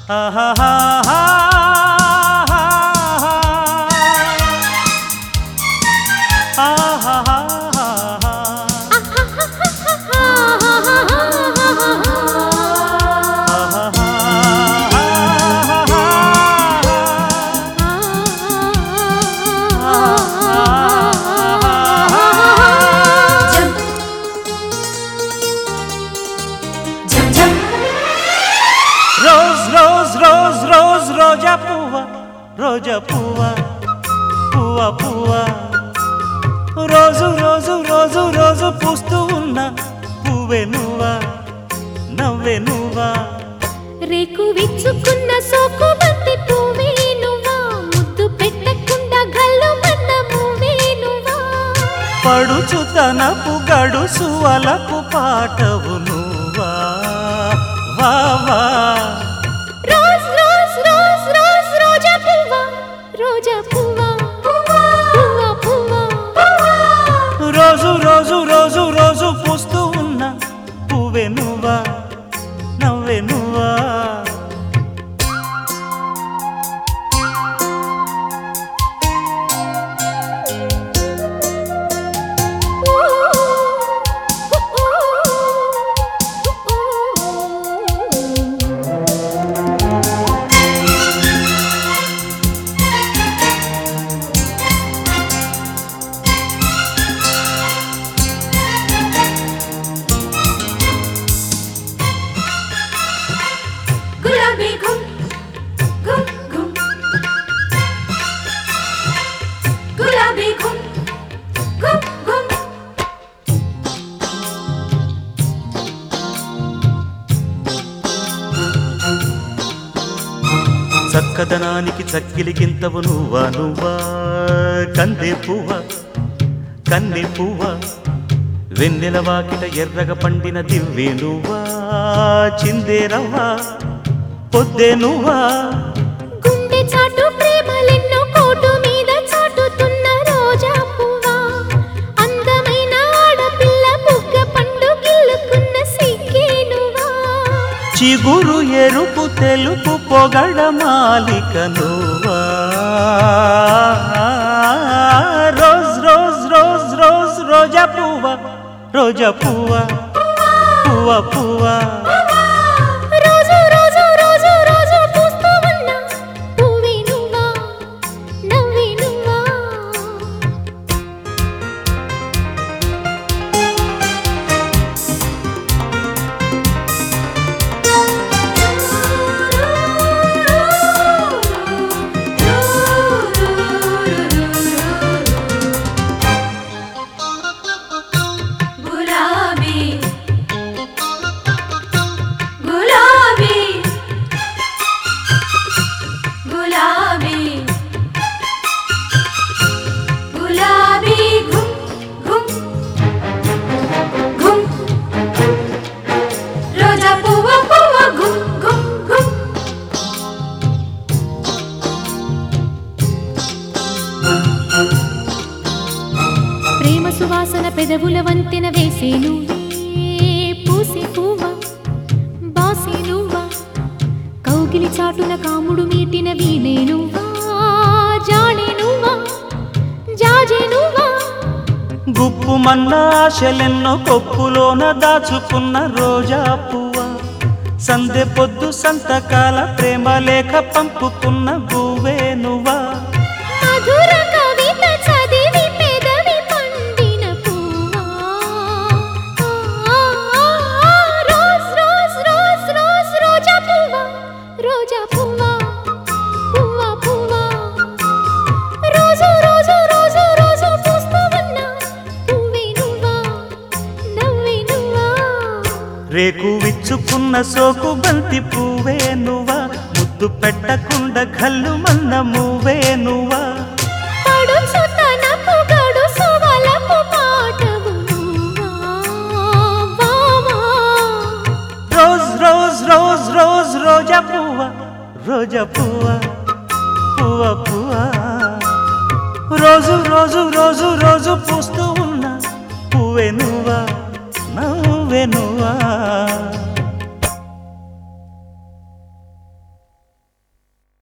ఆహాహాహా. ఆహాహాహా. Jump jump jump rose rose rose rose రోజా పువ్వ రోజా పువ్వ పువ్వ పువ్వ రోజు రోజు రోజు రోజు పూస్తూ ఉన్న పువ్వే నువ్వా నవ్వే నువ్వా రేకు విచ్చుకున్న సోకు బంతి పువ్వే నువ్వా ముద్దు పెట్టకుండా గల్లు మన్న మువ్వే నువ్వా పడుచు తనపు గడుసు అలపు పాటవు నువ్వా వా వా రోజ్ రోజ్ రోజ్ రోజ్ రోజా పువ్వా రోజా పువ్వా పువ్వా పువ్వా రోజు రోజు రోజు రోజు పూస్తూ ఉన్న పువ్వే నువ్వా నవ్వే నువ్వా గులాబీ గుమ్ గుమ్ గుమ్ గులాబీ గుమ్ గుమ్ గుమ్ చక్కదనానికి చక్కిలికింతవు నువ్వా నువ్వా కందే పువ్వ కన్నె పువ్వ వెన్నెల వాకిట ఎర్రగ పండిన దివ్వే నువ్వా చిందే రవ్వా పొద్దే నువ్వా గుండె చాటు ప్రేమలెన్నో కోటు మీద చాటుతున్న రోజా పువ్వా అందమైన ఆడపిల్ల బుగ్గ పండు గిల్లుకున్న సిగ్గే నువ్వా చిగురు ఎరుపు తెలుపు పొగడ మాలిక నువ్వా రోజ్ రోజ్ రోజ్ రోజ్ రోజా పువ్వ రోజా పువ్వ పువ్వ పువ్వ రోజు రోజు రోజు రోజు పూస్తూ ఉన్న పువ్వే నువ్వా నవ్వే నువ్వా గులాబీ గులాబీ గులాబీ గులాబీ గుమ్ గుమ్ గుమ్ రోజా పువ్వ పువ్వ గుమ్ గుమ్ గుమ్ ప్రేమ సువాసన పెదవుల వంతెన వేసే నువ్వే పూసే పువ్వ బాసే నువ్వా కౌగిలి చాటున కాముడు మీటిన వీణే నువ్వా జాడే నువ్వా జాజే నువ్వా గుప్పు మన్నాశలెన్నో కొప్పులోన దాచుకున్న రోజా పువ్వ సందె పొద్దు సంతకాల ప్రేమ లేఖ పంపుకున్న గువ్వే నువ్వా మధుర కవిత చదివి పెదవి పండిన పువ్వా ఆ, ఆ, ఆ, రోజ్ రోజ్ రోజ్ రోజ్ రోజా పువ్వా రోజా పువ్వా పువ్వా పువ్వా రోజు రోజు రోజు రోజు పూస్తూ ఉన్న పువ్వే నువ్వా నవ్వే నువ్వా రేకు విచ్చుకున్న సోకు బంతి పువ్వే నువ్వా ముద్దు పెట్టకుండా కళ్ళు మన్న మువ్వే నువ్వా పడుచు తనపు గడుసు వలపు పాటవు నువ్వా వావా రోజ్ రోజ్ రోజ్ రోజ్ రోజా పువ్వ రోజా పువ్వ పువ్వ పువ్వ రోజు రోజు రోజు రోజు పూస్తూ ఉన్న పువ్వే నువ్వా నవ్వే నువ్వా